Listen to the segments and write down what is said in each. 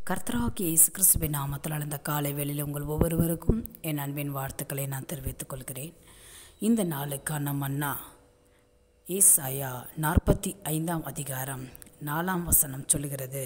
கர்த்தராகிய இயேசு கிறிஸ்துவின் நாமத்தில் இந்த காலை வேளையில் உங்கள் ஒவ்வொருவருக்கும் என் அன்பின் வாழ்த்துக்களை நான் தெரிவித்துக் கொள்கிறேன் இந்த நாளுக்கான மன்னா ஏசாயா நாற்பத்தி ஐந்தாம் அதிகாரம் நாலாம் வசனம் சொல்கிறது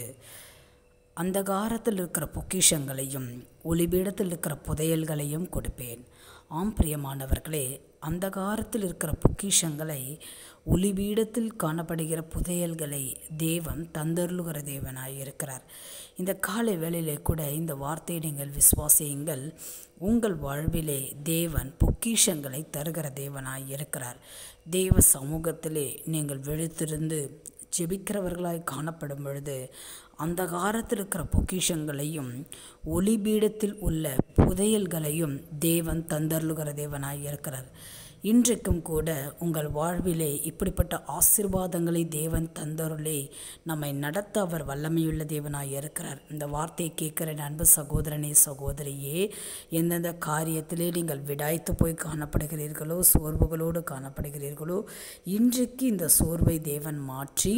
அந்தகாரத்தில் இருக்கிற பொக்கிஷங்களையும் ஒளிபீடத்தில் இருக்கிற புதையல்களையும் கொடுப்பேன் ஆம் பிரியமானவர்களே அந்தகாரத்தில் இருக்கிற பொக்கிஷங்களை ஒளிபீடத்தில் காணப்படுகிற புதையல்களை தேவன் தந்தருளுகிற தேவனாய் இருக்கிறார் இந்த காலை வேளையிலே கூட இந்த வார்த்தையை நீங்கள் விசுவாசியுங்கள் உங்கள் வாழ்விலே தேவன் பொக்கிஷங்களை தருகிற தேவனாய் இருக்கிறார் தேவ சமூகத்திலே நீங்கள் விழித்திருந்து ஜெபிக்கிறவர்களாய் காணப்படும் பொழுது அந்த காலத்தில் இருக்கிற பொக்கிஷங்களையும் ஒளிபீடத்தில் உள்ள புதையல்களையும் தேவன் தந்தருளுகிற தேவனாய் இருக்கிறார் இன்றைக்கும் கூட உங்கள் வாழ்விலே இப்படிப்பட்ட ஆசிர்வாதங்களை தேவன் தந்தருளே நம்மை நடத்த அவர் வல்லமையுள்ள தேவனாய் இருக்கிறார் இந்த வார்த்தையை கேட்குற அன்பு சகோதரனே சகோதரியே எந்தெந்த காரியத்திலே நீங்கள் விடாய்த்து போய் காணப்படுகிறீர்களோ சோர்வுகளோடு காணப்படுகிறீர்களோ இன்றைக்கு இந்த சோர்வை தேவன் மாற்றி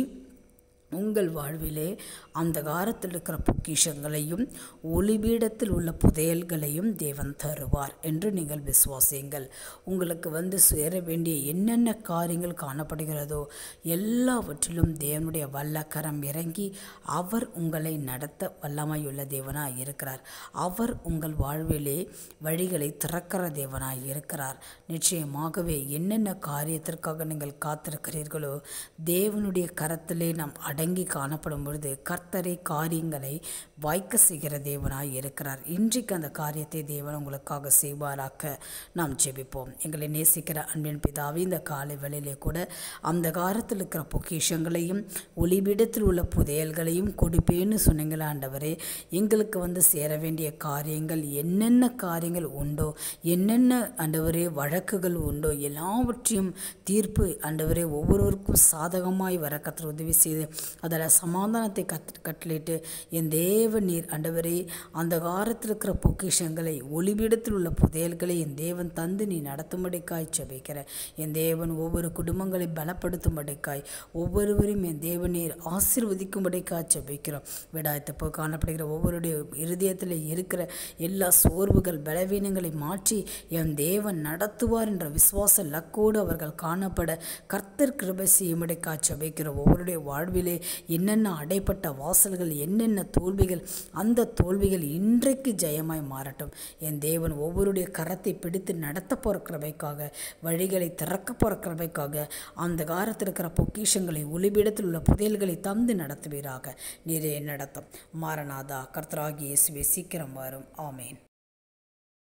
உங்கள் வாழ்விலே அந்த காலத்தில் இருக்கிற பொக்கிஷங்களையும் ஒளிபீடத்தில் உள்ள புதையல்களையும் தேவன் தருவார் என்று நீங்கள் விசுவாசியுங்கள் உங்களுக்கு வந்து சேர வேண்டிய என்னென்ன காரியங்கள் காணப்படுகிறதோ எல்லாவற்றிலும் தேவனுடைய வல்லக்கரம் இறங்கி அவர் உங்களை நடத்த வல்லமையுள்ள தேவனாய் இருக்கிறார் அவர் உங்கள் வாழ்விலே வழிகளை திறக்கிற தேவனாய் இருக்கிறார் நிச்சயமாகவே என்னென்ன காரியத்திற்காக நீங்கள் காத்திருக்கிறீர்களோ தேவனுடைய கரத்திலே நாம் அடங்கி காணப்படும் பொழுது கர்த்தரை காரியங்களை வாய்க்க செய்கிற தேவனாய் இருக்கிறார் இன்றைக்கு அந்த காரியத்தை தேவன் உங்களுக்காக செய்வாராக்க நாம் ஜெபிப்போம் எங்களை நேசிக்கிற அன்பின் பிதாவே இந்த காலை வேளையிலே கூட அந்த காலத்தில் இருக்கிற பொக்கிஷங்களையும் ஒளிபிடத்தில் உள்ள புதையல்களையும் கொடுப்பேன்னு சொன்னீங்களா ஆண்டவரே எங்களுக்கு வந்து சேர வேண்டிய காரியங்கள் என்னென்ன காரியங்கள் உண்டோ என்னென்ன ஆண்டவரே வழக்குகள் உண்டோ எல்லாவற்றையும் தீர்ப்பு ஆண்டவரே ஒவ்வொருவருக்கும் சாதகமாய் வர கற்று உதவி செய்து அதில் சமாதானத்தை கத் கட்டளிட்டு என் தேவ நீர் ஆண்டவரே அந்த காலத்தில் இருக்கிற பொக்கிஷங்களை ஒளிபிடத்தில் உள்ள புதையல்களை என் தேவன் தந்து நீ நடத்தும்படிக்காய் ஜெபிக்கிற என் தேவன் ஒவ்வொரு குடும்பங்களை பலப்படுத்தும்படிக்காய் ஒவ்வொருவரையும் என் தேவநீர் ஆசீர்வதிக்கும்படிக்காய் ஜெபிக்கிறோம் விடாயத்தை போய் காணப்படுகிற ஒவ்வொருடைய இருதயத்தில் இருக்கிற எல்லா சோர்வுகள் பலவீனங்களை மாற்றி என் தேவன் நடத்துவார் என்ற விசுவாச லக்கோடு அவர்கள் காணப்பட கர்த்தர் கிருபை செய்யும்படிக்காய் ஜெபிக்கிற ஒவ்வொருடைய வாழ்விலே என்னென்ன அடைப்பட்ட வாசல்கள் என்னென்ன தோல்விகள் அந்த தோல்விகள் இன்றைக்கு ஜெயமாய் மாறட்டும் என் தேவன் ஒவ்வொருடைய கரத்தை பிடித்து நடத்த போகிற கிருபைக்காக வழிகளை திறக்க போகிற கிருபைக்காக அந்த காலத்தில் இருக்கிற பொக்கிஷங்களை ஒளிபிடத்தில் உள்ள புதையல்களை தந்து நடத்துவீராக நீரே நடத்தும் மாரநாதா கர்த்தராகி இயேசுவே சீக்கிரம் வரும் ஆமேன்